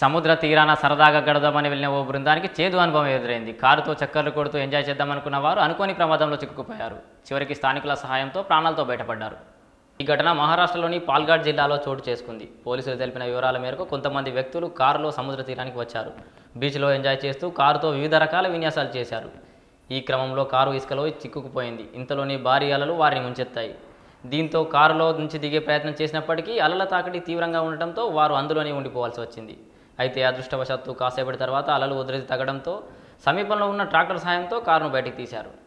సముద్ర తీరాన సరదాగా గడదామని వెళ్ళిన ఓ బృందానికి చేదు అనుభవం ఎదురైంది కారుతో చక్కర్లు కొడుతూ ఎంజాయ్ చేద్దామనుకున్న వారు అనుకోని ప్రమాదంలో చిక్కుకుపోయారు చివరికి స్థానికుల సహాయంతో ప్రాణాలతో బయటపడ్డారు ఈ ఘటన మహారాష్ట్రలోని పాల్ఘాట్ జిల్లాలో చోటు చేసుకుంది పోలీసులు తెలిపిన వివరాల మేరకు కొంతమంది వ్యక్తులు కారులో సముద్ర తీరానికి వచ్చారు బీచ్లో ఎంజాయ్ చేస్తూ కారుతో వివిధ రకాల విన్యాసాలు చేశారు ఈ క్రమంలో కారు ఇసుకలో చిక్కుకుపోయింది ఇంతలోని భారీ అలలు వారిని ముంచెత్తాయి దీంతో కారులో నుంచి దిగే ప్రయత్నం చేసినప్పటికీ అలల తాకిడి తీవ్రంగా ఉండటంతో వారు అందులోనే ఉండిపోవాల్సి వచ్చింది అయితే అదృష్టవశాత్తు కాసేపటి తర్వాత అలలు ఉధృతి తగ్గడంతో సమీపంలో ఉన్న ట్రాక్టర్ సాయంతో కారును బయటికి తీశారు